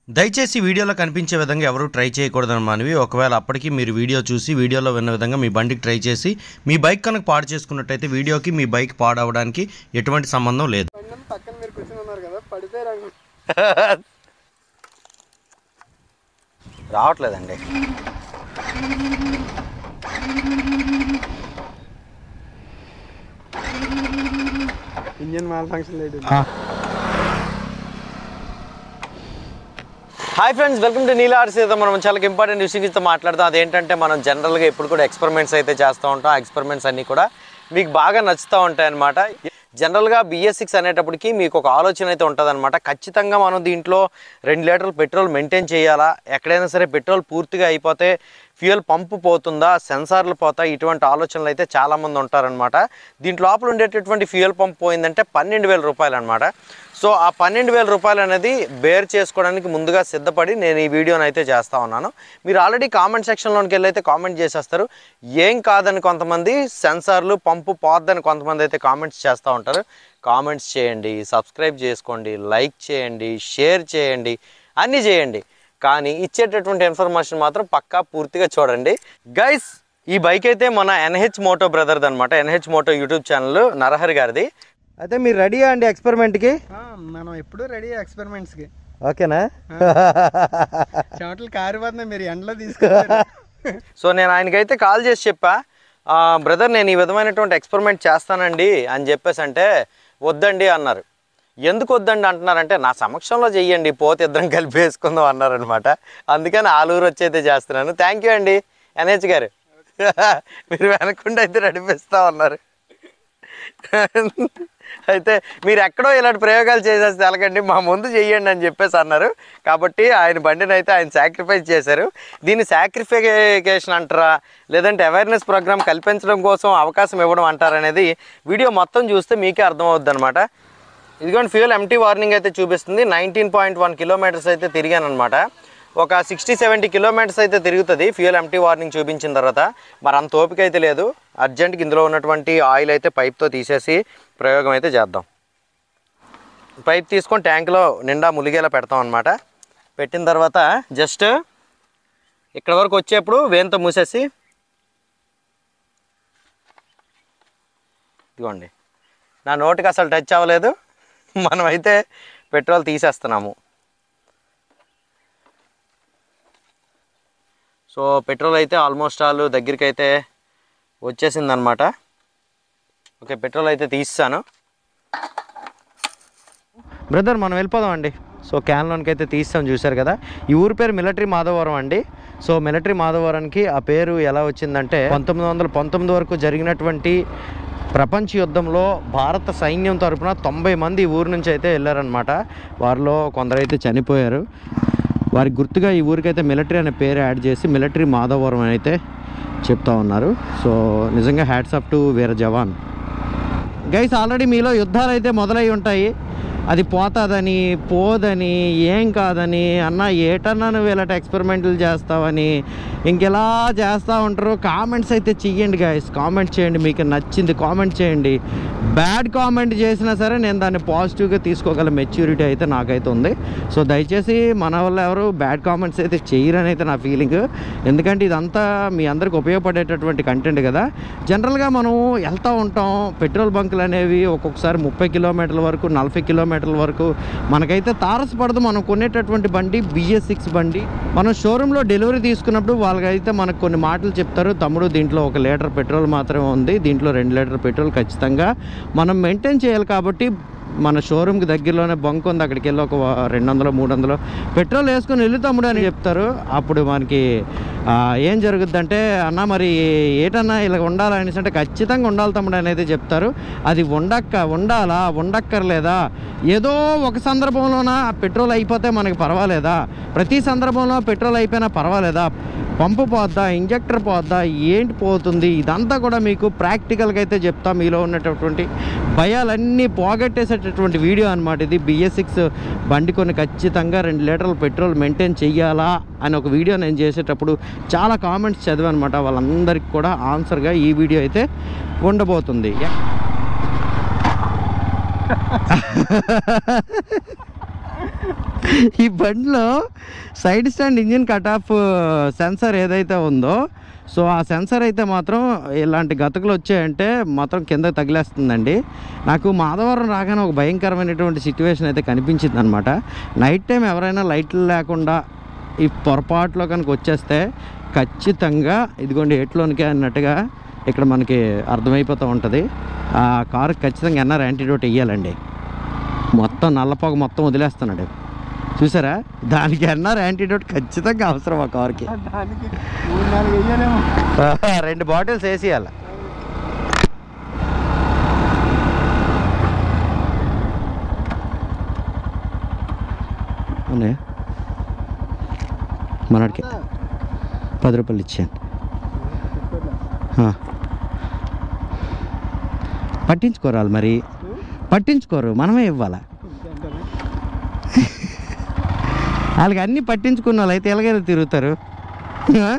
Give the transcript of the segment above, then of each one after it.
దయచేసి వీడియోలో కనిపించే విధంగా ఎవరు ట్రై చేయకూడదని మనవి ఒకవేళ అప్పటికి మీరు వీడియో చూసి వీడియోలో విన్న విధంగా మీ బండికి ట్రై చేసి మీ బైక్ కనుక పాడు చేసుకున్నట్టయితే వీడియోకి మీ బైక్ పాడవడానికి ఎటువంటి సంబంధం లేదు బండి పక్కన మీరు కూర్చొని ఉన్నారు కదా పడిపోయారు రావట్లేదండి ఇంజన్ మాల్ ఫంక్షన్ లేదు hi friends welcome to Neela ఆర్సీతో మనం చాలా ఇంపార్టెంట్ విషయంతో మాట్లాడతాం అదేంటంటే మనం జనరల్గా ఎప్పుడు కూడా ఎక్స్పెరిమెంట్స్ అయితే చేస్తూ ఉంటాం ఆ ఎక్స్పెరిమెంట్స్ అన్నీ కూడా మీకు బాగా నచ్చుతూ ఉంటాయి అనమాట జనరల్గా బిఎస్ సిక్స్ అనేటప్పటికి మీకు ఒక ఆలోచన అయితే ఉంటుంది ఖచ్చితంగా మనం దీంట్లో రెండు లీటర్లు పెట్రోల్ మెయింటైన్ చేయాలా ఎక్కడైనా సరే పెట్రోల్ పూర్తిగా అయిపోతే ఫ్యూయల్ పంపు పోతుందా సెన్సార్లు పోతాయి ఇటువంటి ఆలోచనలు అయితే చాలామంది ఉంటారనమాట దీంట్లో లోపల ఉండేటటువంటి ఫ్యూయల్ పంప్ పోయిందంటే పన్నెండు వేల రూపాయలు అనమాట సో ఆ పన్నెండు వేల రూపాయలు అనేది బేర్ చేసుకోవడానికి ముందుగా సిద్ధపడి నేను ఈ వీడియోని అయితే చేస్తా ఉన్నాను మీరు ఆల్రెడీ కామెంట్ సెక్షన్లోకి వెళ్ళి అయితే కామెంట్ చేసేస్తారు ఏం కాదని కొంతమంది సెన్సార్లు పంపు పోద్దని కొంతమంది అయితే కామెంట్స్ చేస్తూ ఉంటారు కామెంట్స్ చేయండి సబ్స్క్రైబ్ చేసుకోండి లైక్ చేయండి షేర్ చేయండి అన్నీ చేయండి కానీ ఇచ్చేటటువంటి ఇన్ఫర్మేషన్ మాత్రం పక్కా పూర్తిగా చూడండి గైస్ ఈ బైక్ అయితే మన ఎన్హెచ్ మోటో బ్రదర్ది అనమాట NH moto YouTube channel Narahari గారిది అయితే మీరు రెడీయా అండి ఎక్స్పెరిమెంట్కి మనం ఎప్పుడు రెడీ ఎక్స్పెరిమెంట్స్ కి ఓకేనా చెమటలు కారిపోతున్నాయి మీరు ఎండలో తీసుకుంటారు సో నేను ఆయనకైతే కాల్ చేసి చెప్పా బ్రదర్ నేను ఈ విధమైనటువంటి ఎక్స్పెరిమెంట్ చేస్తానండి అని చెప్పేసి అంటే వద్దండి అన్నారు ఎందుకు వద్దండి అంటున్నారంటే నా సమక్షంలో చెయ్యండి పోతే ఇద్దరం కలిపి వేసుకుందాం అన్నారనమాట అందుకని ఆలూరు వచ్చి అయితే చేస్తున్నాను థ్యాంక్ యూ అండి ఎన్హెచ్ గారు మీరు వెనకుండా అయితే నడిపిస్తా ఉన్నారు అయితే మీరు ఎక్కడో ఇలాంటి ప్రయోగాలు చేసేస్తే ఎలాగండి మా ముందు చెయ్యండి అని చెప్పేసి అన్నారు కాబట్టి ఆయన బండిని అయితే ఆయన సాక్రిఫైస్ చేశారు దీన్ని సాక్రిఫికేషన్ అంటారా లేదంటే అవేర్నెస్ ప్రోగ్రామ్ కల్పించడం కోసం అవకాశం ఇవ్వడం అంటారనేది వీడియో మొత్తం చూస్తే మీకే అర్థమవుద్ది అనమాట ఇదిగోండి ఫ్యూయల్ ఎంటీ వార్నింగ్ అయితే చూపిస్తుంది నైన్టీన్ పాయింట్ వన్ కిలోమీటర్స్ అయితే తిరిగాను అనమాట ఒక సిక్స్టీ సెవెంటీ కిలోమీటర్స్ అయితే తిరుగుతుంది ఫ్యూయల్ ఎంటీ వార్నింగ్ చూపించిన తర్వాత మరి అంత ఓపిక అయితే లేదు అర్జెంట్కి ఇందులో ఉన్నటువంటి ఆయిల్ అయితే పైప్తో తీసేసి ప్రయోగం అయితే చేద్దాం పైప్ తీసుకొని ట్యాంక్లో నిండా ములిగేలా పెడతాం అనమాట పెట్టిన తర్వాత జస్ట్ ఇక్కడ వరకు వచ్చేప్పుడు వేంతో మూసేసి ఇదిగోండి నా నోటికి అసలు టచ్ అవ్వలేదు మనమైతే పెట్రోల్ తీసేస్తున్నాము సో పెట్రోల్ అయితే ఆల్మోస్ట్ ఆల్ దగ్గరికి అయితే వచ్చేసిందనమాట ఓకే పెట్రోల్ అయితే తీస్తాను బ్రదర్ మనం వెళ్ళిపోదాం అండి సో క్యాన్లోనికి అయితే తీస్తాం చూశారు కదా ఈ ఊరి పేరు మిలిటరీ మాధవరం అండి సో మిలిటరీ మాధవరానికి ఆ పేరు ఎలా వచ్చిందంటే పంతొమ్మిది వందల పంతొమ్మిది వరకు జరిగినటువంటి ప్రపంచ యుద్ధంలో భారత సైన్యం తరపున తొంభై మంది ఈ ఊరు నుంచి అయితే వెళ్ళారనమాట వారిలో కొందరైతే చనిపోయారు వారికి గుర్తుగా ఈ ఊరికైతే మిలిటరీ అనే పేరు యాడ్ చేసి మిలిటరీ మాధవరం అని అయితే చెప్తా ఉన్నారు సో నిజంగా హ్యాట్స్ అప్ టు వీర జవాన్ గైస్ ఆల్రెడీ మీలో యుద్ధాలు అయితే మొదలై ఉంటాయి అది పోతుందని పోదని ఏం కాదని అన్న ఏటన్నా నువ్వు ఇలాంటి ఎక్స్పెరిమెంట్లు చేస్తావని ఇంకెలా చేస్తూ ఉంటారు కామెంట్స్ అయితే చెయ్యండి గైస్ కామెంట్ చేయండి మీకు నచ్చింది కామెంట్ చేయండి బ్యాడ్ కామెంట్ చేసినా సరే నేను దాన్ని పాజిటివ్గా తీసుకోగల మెచ్యూరిటీ అయితే నాకైతే ఉంది సో దయచేసి మన వల్ల ఎవరు బ్యాడ్ కామెంట్స్ అయితే చేయరని అయితే నా ఫీలింగ్ ఎందుకంటే ఇదంతా మీ అందరికి ఉపయోగపడేటటువంటి కంటెంట్ కదా జనరల్గా మనం వెళ్తూ ఉంటాం పెట్రోల్ బంకులు అనేవి ఒక్కొక్కసారి ముప్పై కిలోమీటర్ల వరకు నలభై కిలోమీటర్ల వరకు మనకైతే తారసపడదు మనం కొనేటటువంటి బండి బిఎస్ సిక్స్ బండి మనం షోరూంలో డెలివరీ తీసుకున్నప్పుడు వాళ్ళకైతే మనకు కొన్ని మాటలు చెప్తారు తమ్ముడు దీంట్లో ఒక లీటర్ పెట్రోల్ మాత్రమే ఉంది దీంట్లో రెండు లీటర్ పెట్రోల్ ఖచ్చితంగా మనం మెయింటైన్ చేయాలి కాబట్టి మన షోరూమ్కి దగ్గరలోనే బంక్ ఉంది అక్కడికి వెళ్ళి ఒక రెండు వందలు మూడు వందలు పెట్రోల్ వేసుకొని వెళ్ళి తమ్ముడు అని చెప్తారు అప్పుడు మనకి ఆ, ఏం జరుగుద్దంటే అన్న మరి ఏటన్నా ఇలా ఉండాలని అంటే ఖచ్చితంగా ఉండాలి తమ్ముడు అనేది చెప్తారు అది ఉండక్క ఉండాలా ఉండక్కర్లేదా ఏదో ఒక సందర్భంలోన పెట్రోల్ అయిపోతే మనకి పర్వాలేదా ప్రతి సందర్భంలో పెట్రోల్ అయిపోయినా పర్వాలేదా పంపు పోద్దా ఇంజక్టర్ పోద్దా ఏంటి పోతుంది ఇదంతా కూడా మీకు ప్రాక్టికల్గా అయితే చెప్తా మీలో ఉన్నటువంటి భయాలన్నీ పోగొట్టేసేటటువంటి వీడియో అనమాట ఇది బిఎస్ సిక్స్ బండి కొన్ని ఖచ్చితంగా రెండు లీటర్ల పెట్రోల్ మెయింటైన్ చెయ్యాలా అని ఒక వీడియో నేను చేసేటప్పుడు చాలా కామెంట్స్ చదివానమాట వాళ్ళందరికీ కూడా ఆన్సర్గా ఈ వీడియో అయితే ఉండబోతుంది ఈ బండిలో side stand engine cut off sensor ఏదైతే ఉందో సో ఆ సెన్సర్ అయితే మాత్రం ఇలాంటి గతుకులు వచ్చాయంటే మాత్రం కింద తగిలేస్తుందండి నాకు మాధవరం రాగానే ఒక భయంకరమైనటువంటి సిచ్యువేషన్ అయితే కనిపించింది అనమాట నైట్ టైం ఎవరైనా లైట్లు లేకుండా ఈ పొరపాట్లో కనుక వచ్చేస్తే ఖచ్చితంగా ఇదిగోండి ఎట్లోనికి అన్నట్టుగా ఇక్కడ మనకి అర్థమైపోతూ ఉంటుంది ఆ కారు ఖచ్చితంగా ఎన్ఆర్ యాంటీడోట్ వేయాలండి మొత్తం నల్లపోగ మొత్తం వదిలేస్తున్నాడు చూసారా దానికి ఎన్ఆర్ యాంటీడోట్ ఖచ్చితంగా అవసరం ఆ కార్కి దానికి మూడు నాలుగు వెయ్యాలేమో రెండు బాటిల్స్ వేసేయాలి అవునే మనడికి పది రూపాయలు ఇచ్చాను ఆ. పట్టించుకోరు వాళ్ళు మరి పట్టించుకోరు మనమే ఇవ్వాలా వాళ్ళకి అన్నీ పట్టించుకున్న వాళ్ళు అయితే ఎలాగైనా తిరుగుతారు ఆ?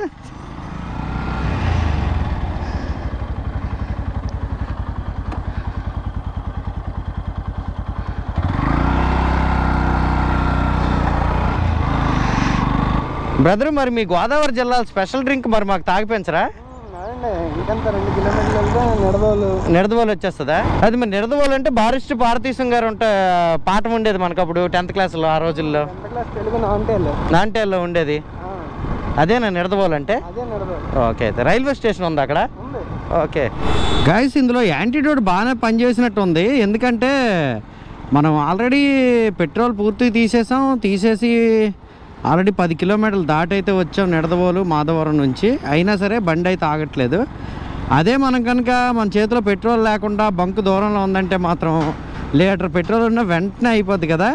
బ్రదర్ మరి మీ గోదావరి జిల్లా స్పెషల్ డ్రింక్ మరి మాకు తాగిపించరా అవునండి ఇంకంత రెండు కిలోమీటర్లు వెళ్తే నిడదోలు నిడదవోలు వచ్చేస్తుందా అది మరి నిడదవోలు అంటే బారిస్ట్ భారతీశం గారు ఉంటే పాఠం ఉండేది మనకు అప్పుడు టెన్త్ క్లాస్లో ఆ రోజుల్లో టెన్త్ క్లాస్ తెలుగు నాంటేళ్ళు నాంటేల్లో ఉండేది అదేనా నిడదవోలు అంటే అదే నిడదోలు ఓకే అయితే రైల్వే స్టేషన్ ఉంది అక్కడ ఉంది ఓకే గాయస్ ఇందులో యాంటీడోట్ బాగానే పనిచేసినట్టు ఉంది ఎందుకంటే మనం ఆల్రెడీ పెట్రోల్ పూర్తిగా తీసేసాం తీసేసి ఆల్రెడీ పది కిలోమీటర్లు దాటైతే వచ్చాం నిడదవోలు మాధవరం నుంచి అయినా సరే బండి అయితే ఆగట్లేదు అదే మనం కనుక మన చేతిలో పెట్రోల్ లేకుండా బంక్ దూరంలో ఉందంటే మాత్రం లీటర్ పెట్రోల్ ఉన్న వెంటనే అయిపోద్ది కదా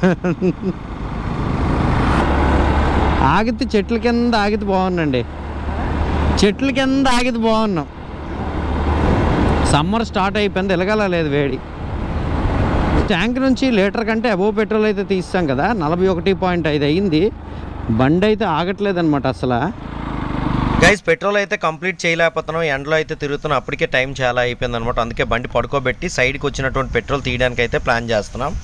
ఆగితే చెట్ల కింద ఆగితే బాగుందండి చెట్ల కింద ఆగితే బాగున్నాం సమ్మర్ స్టార్ట్ అయిపోయింది ఎలగల లేదు వేడి ట్యాంక్ నుంచి లీటర్ కంటే అబోవ్ పెట్రోల్ అయితే తీస్తాం కదా నలభై ఒకటి పాయింట్ ఐదు అయింది బండి అయితే ఆగట్లేదు అనమాట అసలు గైస్ పెట్రోల్ అయితే కంప్లీట్ చేయలేకపోతున్నాం ఎండలో అయితే తిరుగుతున్నాం అప్పటికే టైం చాలా అయిపోయింది అనమాట అందుకే బండి పడుకోబెట్టి సైడ్కి వచ్చినటువంటి పెట్రోల్ తీయడానికి అయితే ప్లాన్ చేస్తున్నాం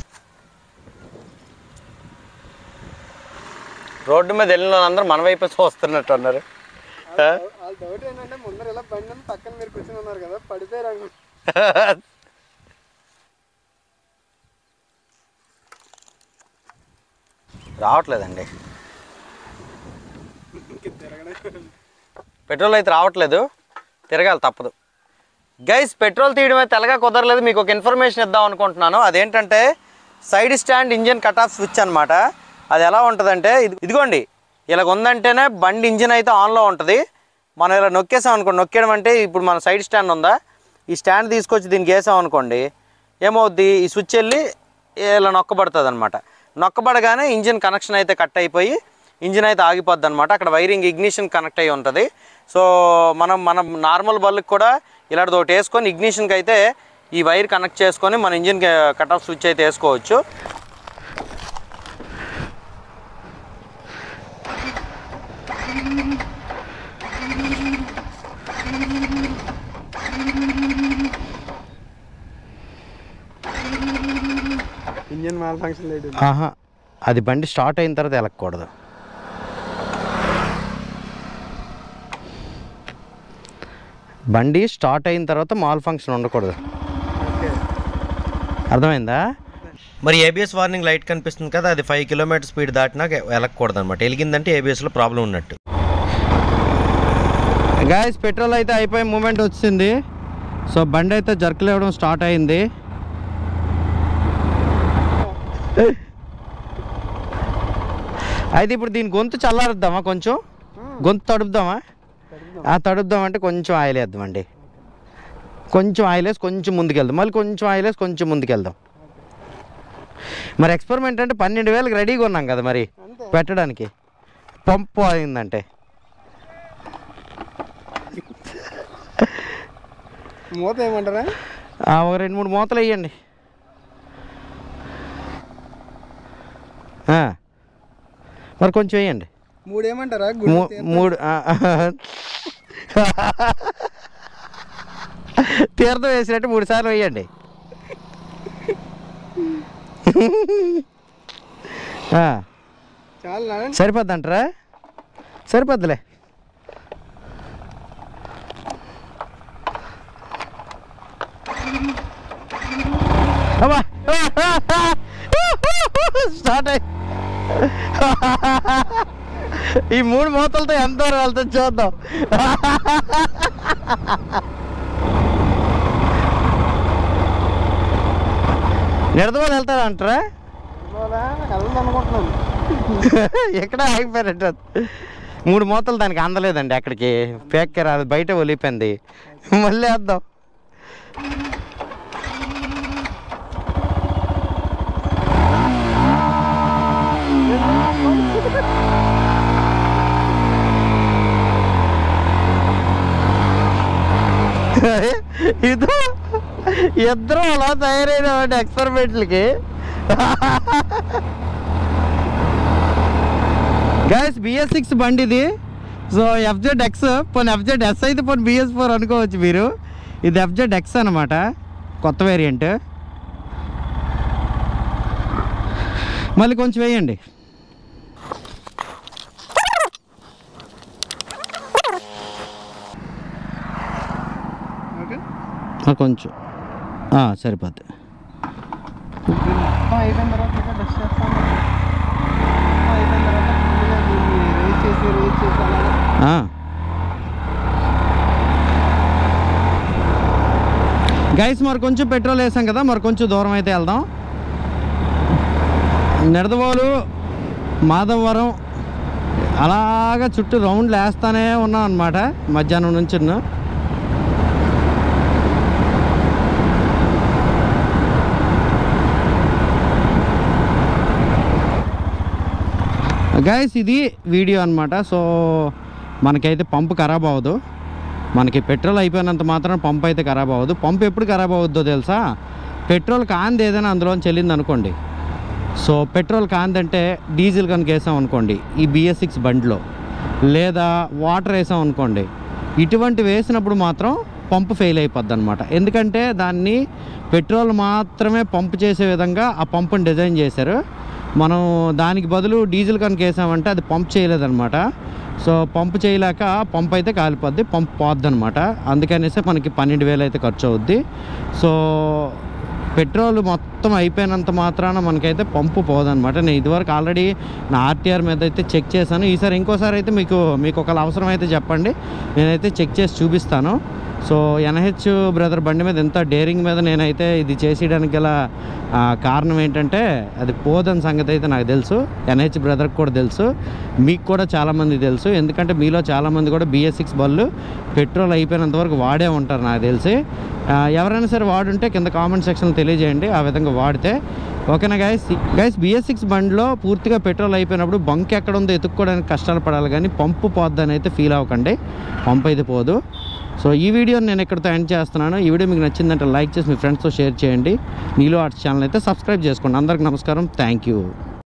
రోడ్డు మీద వెళ్ళిన అందరూ మన వైపు చూస్తున్నట్టు అన్నారు వాళ్ళ డౌట్ ఏంటంటే ముందర ఇలా బండి ఉంది, పక్కన మీరు కూర్చొని ఉన్నారు కదా పడిపోయారు అనుకో రావట్లేదండి తిరగడం పెట్రోల్ అయితే రావట్లేదు తిరగాలి తప్పదు గైస్ పెట్రోల్ తీయడం అయితే ఎలాగా కుదరలేదు మీకు ఒక ఇన్ఫర్మేషన్ ఇద్దాం అనుకుంటున్నాను అదేంటంటే side stand engine cut off switch అనమాట అది ఎలా ఉంటుందంటే ఇది ఇదిగోండి ఇలా ఉందంటేనే బండి ఇంజిన్ అయితే ఆన్లో ఉంటుంది మనం ఇలా నొక్కేసాం అనుకోండి నొక్కేయడం అంటే ఇప్పుడు మన సైడ్ స్టాండ్ ఉందా ఈ స్టాండ్ తీసుకొచ్చి దీనికి వేసాం అనుకోండి ఏమవుద్ది ఈ స్విచ్ వెళ్ళి ఇలా నొక్కబడుతుంది అనమాట నొక్కబడగానే ఇంజిన్ కనెక్షన్ అయితే కట్ అయిపోయి ఇంజిన్ అయితే ఆగిపోద్ది అనమాట అక్కడ వైరింగ్ ఇగ్నిషన్ కనెక్ట్ అయ్యి ఉంటుంది సో మనం మనం నార్మల్ బల్కి కూడా ఇలాంటిది ఒకటి వేసుకొని ఇగ్నిషన్కి అయితే ఈ వైర్ కనెక్ట్ చేసుకొని మన ఇంజిన్ కట్ ఆఫ్ స్విచ్ అయితే వేసుకోవచ్చు ఇంజన్ మాల్ ఫంక్షన్ లేదు ఆహా అది బండి స్టార్ట్ అయిన తర్వాత వెళ్ళకూడదు బండి స్టార్ట్ అయిన తర్వాత మాల్ ఫంక్షన్ ఉండకూడదు ఓకే అర్థమైందా మరి ఏబిఎస్ వార్నింగ్ లైట్ కనిపిస్తుంది కదా అది ఫైవ్ కిలోమీటర్ స్పీడ్ దాటినాక వెళ్ళకూడదు అనమాట వెలిగిందంటే ఏబిఎస్లో ప్రాబ్లం ఉన్నట్టు గాయస్ పెట్రోల్ అయితే అయిపోయి మూమెంట్ వచ్చింది సో బండి అయితే జర్కులు ఇవ్వడం స్టార్ట్ అయింది అయితే ఇప్పుడు దీని గొంతు చల్లారుద్దామా కొంచెం గొంతు తడుపుదామా ఆ తడుపుదాం అంటే కొంచెం ఆయిల్ వేద్దామండి కొంచెం ఆయిల్ వేసి కొంచెం ముందుకెళ్దాం మళ్ళీ కొంచెం ఆయిల్ వేసి కొంచెం ముందుకెళ్దాం మరి ఎక్స్పెరిమెంట్ అంటే పన్నెండు వేలకు రెడీగా ఉన్నాం కదా మరి అంతే పెట్టడానికి పంపు అయిందంటే మూత ఏమంటారా ఆ, ఒక రెండు మూడు మూతలు వేయండి ఆ. మరి కొంచెం వేయండి మూడు ఏమంటారా మూ- మూడు ఆ, తీర్థం వేసినట్టు మూడు సార్లు వేయండి ఆ, చాలు నాన్న సరిపోద్ది అంటారా సరిపోద్దిలే అబ్బా స్టార్ట్ అయ్యి ఈ మూడు మూతలతో ఎంత దూరం వెళ్తుంది చూద్దాం నిడదవాళ్ళు వెళ్తారా అంటారా ఇవాళ వెళ్దాం అనుకుంటున్నాను ఎక్కడ ఆగిపోయినట్టు మూడు మూతలు దానికి అందలేదండి అక్కడికి పేక్క రాదు బయట ఒలిపోయింది మళ్ళీ వేద్దాం ఇది ఇద్దరు అలా తయారైన ఎక్స్పెరిమెంట్లకి గైస్ బిఎస్ సిక్స్ బండి ఇది సో ఎఫ్జెడ్ ఎక్స్ పోనీ ఎఫ్జెడ్ ఎస్ అయితే పోనీ బిఎస్ ఫోర్ అనుకోవచ్చు మీరు ఇది ఎఫ్జెడ్ ఎక్స్ అనమాట కొత్త వేరియంట్ మళ్ళీ కొంచెం వేయండి ఓకే ఆ, కొంచెం ఆ, సరిపోద్ది మొత్తం అయిపోయిన తర్వాత ఇంకా డస్ట్ చేస్తాను మొత్తం అయిపోయిన తర్వాత ఫుల్గా దీన్ని రేస్ చేసి రేస్ చేసి అలాగా ఆ. గైస్ మరి కొంచెం పెట్రోల్ వేసాం కదా మరి కొంచెం దూరం అయితే వెళ్దాం నిడదవోలు మాధవవరం అలాగా చుట్టూ రౌండ్లు వేస్తానే ఉన్నాం అనమాట మధ్యాహ్నం నుంచి గైస్ ఇది వీడియో అనమాట సో మనకైతే పంపు ఖరాబ్ అవ్వదు మనకి పెట్రోల్ అయిపోయినంత మాత్రం పంప్ అయితే ఖరాబ్ అవ్వదు పంప్ ఎప్పుడు ఖరాబ్ అవుద్దో తెలుసా పెట్రోల్ కాంది ఏదైనా అందులో చెల్లింది అనుకోండి సో పెట్రోల్ కాందంటే డీజిల్ కనుక వేసాం అనుకోండి ఈ బిఎస్ సిక్స్ బండిలో లేదా వాటర్ వేసాం అనుకోండి ఇటువంటి వేసినప్పుడు మాత్రం పంపు ఫెయిల్ అయిపోద్ది అనమాట ఎందుకంటే దాన్ని పెట్రోల్ మాత్రమే పంపు చేసే విధంగా ఆ పంపుని డిజైన్ చేశారు మనం దానికి బదులు డీజిల్ కనుక వేసామంటే అది పంప్ చేయలేదన్నమాట సో పంపు చేయలేక పంప్ అయితే కాలిపోద్ది పంప్ పోద్ది అనమాట అందుకనేసి మనకి పన్నెండు వేలు అయితే ఖర్చు అవుద్ది సో పెట్రోల్ మొత్తం అయిపోయినంత మాత్రాన మనకైతే పంపు పోదనమాట నేను ఇదివరకు ఆల్రెడీ నా ఆర్టీఆర్ మీద అయితే చెక్ చేశాను ఈసారి ఇంకోసారి అయితే మీకు మీకు ఒకవేళ అవసరం అయితే చెప్పండి నేనైతే చెక్ చేసి చూపిస్తాను సో ఎన్హెచ్ బ్రదర్ బండి మీద ఎంత డేరింగ్ మీద నేనైతే ఇది చేసేయడానికి గల ఆ, కారణం ఏంటంటే అది పోదని సంగతి అయితే నాకు తెలుసు ఎన్హెచ్ బ్రదర్కి కూడా తెలుసు మీకు కూడా చాలామంది తెలుసు ఎందుకంటే మీలో చాలామంది కూడా బిఎస్ సిక్స్ బళ్ళు పెట్రోల్ అయిపోయినంత వరకు వాడే ఉంటారు నాకు తెలిసి ఆ, ఎవరైనా సరే వాడుంటే కింద కామెంట్ సెక్షన్లో తెలియజేయండి ఆ విధంగా వాడితే ఓకేనా గైస్ గైస్ బిఎస్ సిక్స్ బండిలో పూర్తిగా పెట్రోల్ అయిపోయినప్పుడు బంక్ ఎక్కడ ఉందో ఎత్తుక్కోవడానికి కష్టాలు పడాలి కానీ పంపు పోద్దని అయితే ఫీల్ అవ్వకండి పంప్ అయితే పోదు సో ఈ వీడియోని నేను ఇక్కడితో ఎండ్ చేస్తున్నాను ఈ వీడియో మీకు నచ్చిందంటే లైక్ చేసి మీ ఫ్రెండ్స్తో షేర్ చేయండి నీలో ఆర్ట్స్ ఛానల్ అయితే సబ్స్క్రైబ్ చేసుకోండి అందరికి నమస్కారం థ్యాంక్ యూ